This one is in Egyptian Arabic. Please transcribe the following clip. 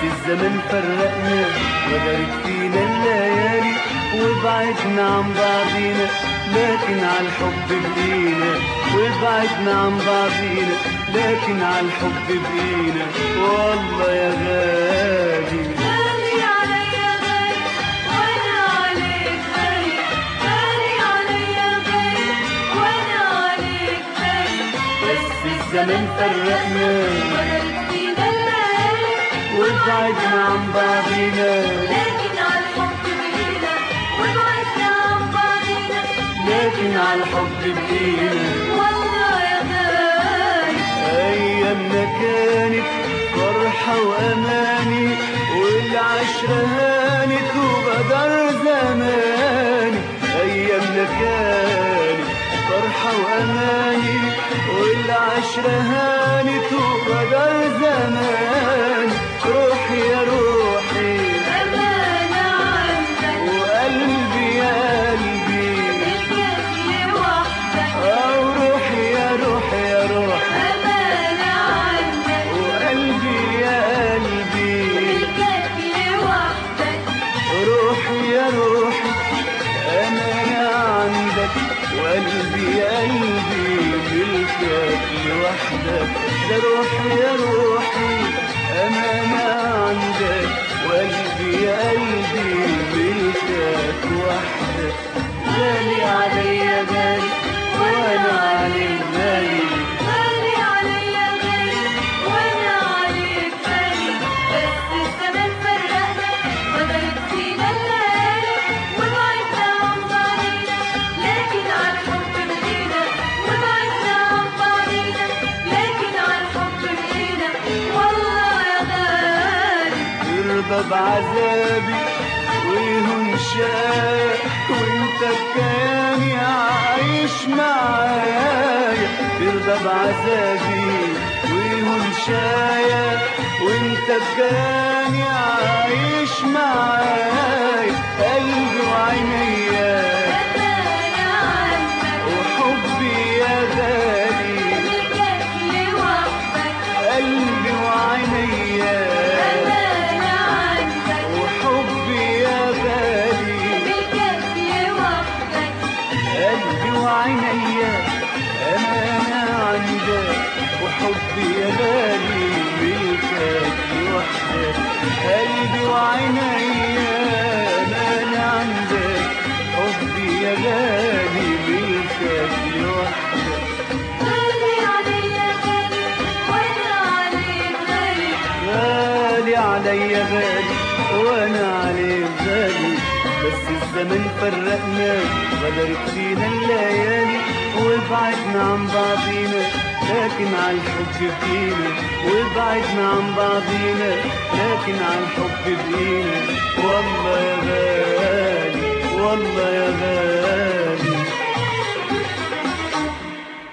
الزمن فرقنا وغرق فينا الليالي وبعدنا عن بعضينا لكن على الحب بقينا وبعدنا عن بعضينا لكن على الحب بقينا والله يا غالي غالي عليا غالي وانا عليك غالي غالي عليا غالي وانا عليك غالي بس الزمن فرقنا وغرق فينا الليالي وبعدنا عن بعضينا لكن على الحب بقينا وبعدنا عن بعضينا لكن على الحب بقينا والله يا غالي أيامنا كانت فرحة وأماني والعشرة هانت وبدر زماني أيامنا كانت فرحة وأماني والعشرة هانت وبدر زماني روحي يا روحي أمانة عندك وقلبي يا قلبي الكفل وحدك أو روحي يا روحي يا روحي أمانة عندك وقلبي يا قلبي الكفل وحدك روحي يا روحي أنا عندك وقلبي يا قلبي ملكك لوحدك ده روحي يا روحي أنا عندك وقلبي يا قلبي ملكك وحدك غالي عليا غالي وأنا عليك غالي غالي عليا غالي وأنا عليك غالي بس الزمن فرقنا وغرق فينا الليالي وبعدنا عن بعضينا لكن على الحب بقينا وبعدنا عن بعضينا لكن على الحب بقينا والله يا غالي يرضى بعذابي ويهون شاي وانت بكياني عايش معايا ترضى بعذابي ويهون شاي وانت بكياني عايش معايا قلبي وعينيا أمانة عندك وحبي يا غالي الكفل وحدك قلبي وعينيا أمانة عندك وحبي يا غالي بالكفل وحدك قلبي وعينيا أمانة عندك وحبي يا غالي ملكك لوحدك قلبي وعينيا أمانة عندك حبي يا غالي ملكك لوحدك غالي عليا غالي وأنا عليك غالي غالي عليا غالي وانا عليك غالي بس الزمن فرقنا غدرت فينا الليالي وبعدنا عن بعضينا لكن على الحب بقينا وبعدنا عن بعضينا لكن على الحب بقينا والله يا غالي والله يا